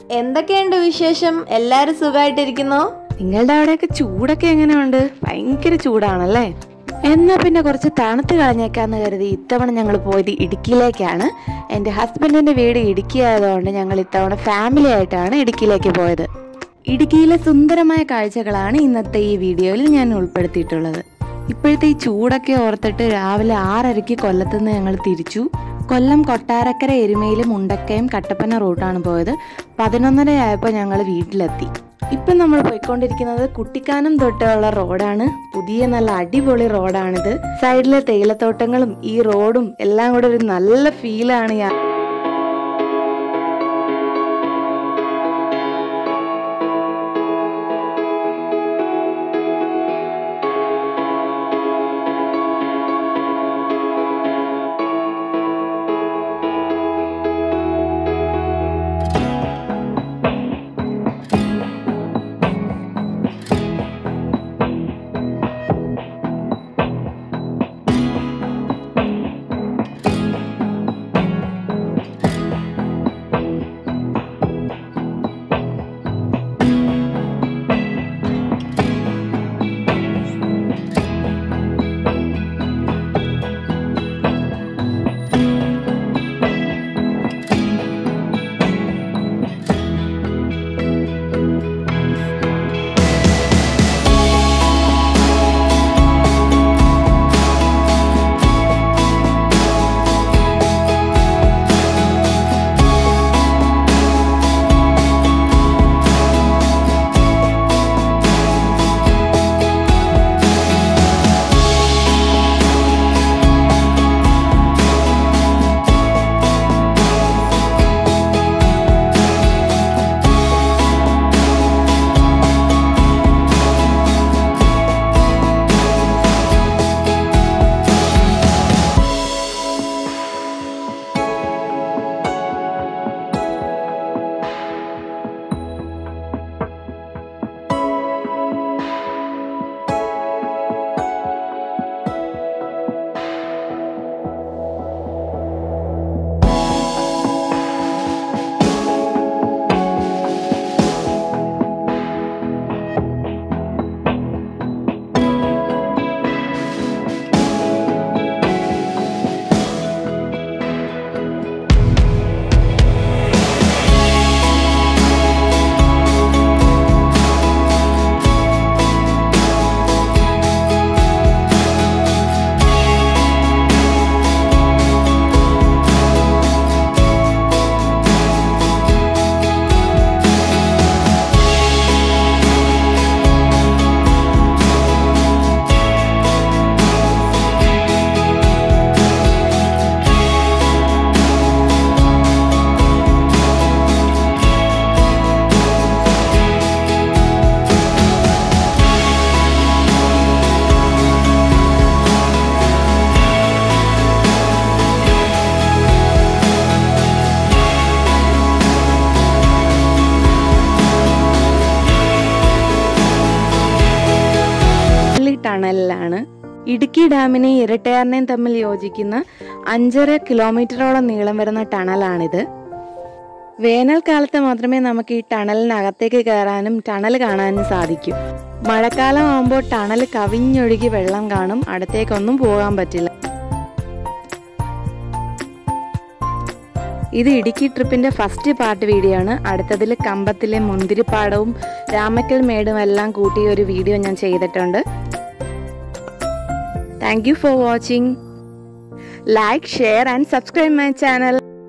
എന്തൊക്കെയുണ്ട് വിശേഷം എല്ലാരും സുഖമായിട്ടിരിക്കുന്നോ നിങ്ങളുടെ അവിടെയൊക്കെ ചൂടൊക്കെ എങ്ങനെയുണ്ട് ഭയങ്കര ചൂടാണല്ലേ എന്നാ പിന്നെ കുറച്ച് തണുത്ത് കളഞ്ഞേക്കാന്ന് കരുതി ഇത്തവണ ഞങ്ങൾ പോയത് ഇടുക്കിയിലേക്കാണ് എൻ്റെ ഹസ്ബൻഡിൻ്റെ വീട് ഇടുക്കി ആയതുകൊണ്ട് ഞങ്ങൾ ഇത്തവണ ഫാമിലി ആയിട്ടാണ് ഇടുക്കിയിലേക്ക് പോയത് ഇടുക്കിയിലെ സുന്ദരമായ കാഴ്ചകളാണ് ഇന്നത്തെ ഈ വീഡിയോയിൽ ഞാൻ ഉൾപ്പെടുത്തിയിട്ടുള്ളത് ഇപ്പോഴത്തെ ഈ ചൂടൊക്കെ ഓർത്തിട്ട് രാവിലെ ആറരയ്ക്ക് കൊല്ലത്തുനിന്ന് ഞങ്ങൾ തിരിച്ചു കൊല്ലം കൊട്ടാരക്കര എരുമയിലും മുണ്ടക്കയം കട്ടപ്പന റൂട്ടാണ് പോയത് പതിനൊന്നര ആയപ്പോൾ ഞങ്ങൾ വീട്ടിലെത്തി ഇപ്പം നമ്മൾ പോയിക്കൊണ്ടിരിക്കുന്നത് കുട്ടിക്കാനം തൊട്ടുള്ള റോഡാണ് പുതിയ നല്ല അടിപൊളി റോഡാണിത് സൈഡിലെ തേയിലത്തോട്ടങ്ങളും ഈ റോഡും എല്ലാം കൂടെ ഒരു നല്ല ഫീലാണ് യാ പള്ളി ടണലിലാണ് ഇടുക്കി ഡാമിനെയും ഇരട്ടയാറിനെയും തമ്മിൽ യോജിക്കുന്ന അഞ്ചര കിലോമീറ്ററോളം നീളം വരുന്ന ടണലാണിത് വേനൽക്കാലത്ത് മാത്രമേ നമുക്ക് ഈ ടണലിനകത്തേക്ക് കയറാനും ടണൽ കാണാനും സാധിക്കൂ മഴക്കാലം ആകുമ്പോൾ ടണൽ കവിഞ്ഞൊഴുകി വെള്ളം കാണും അടുത്തേക്കൊന്നും പോകാൻ പറ്റില്ല ഇത് ഇടുക്കി ട്രിപ്പിന്റെ ഫസ്റ്റ് പാർട്ട് വീഡിയോ ആണ് അടുത്തതിൽ കമ്പത്തിലെ മുന്തിരിപ്പാടവും രാമക്കൽ മേടും എല്ലാം കൂട്ടിയ ഒരു വീഡിയോ ഞാൻ ചെയ്തിട്ടുണ്ട് thank you for watching like share and subscribe my channel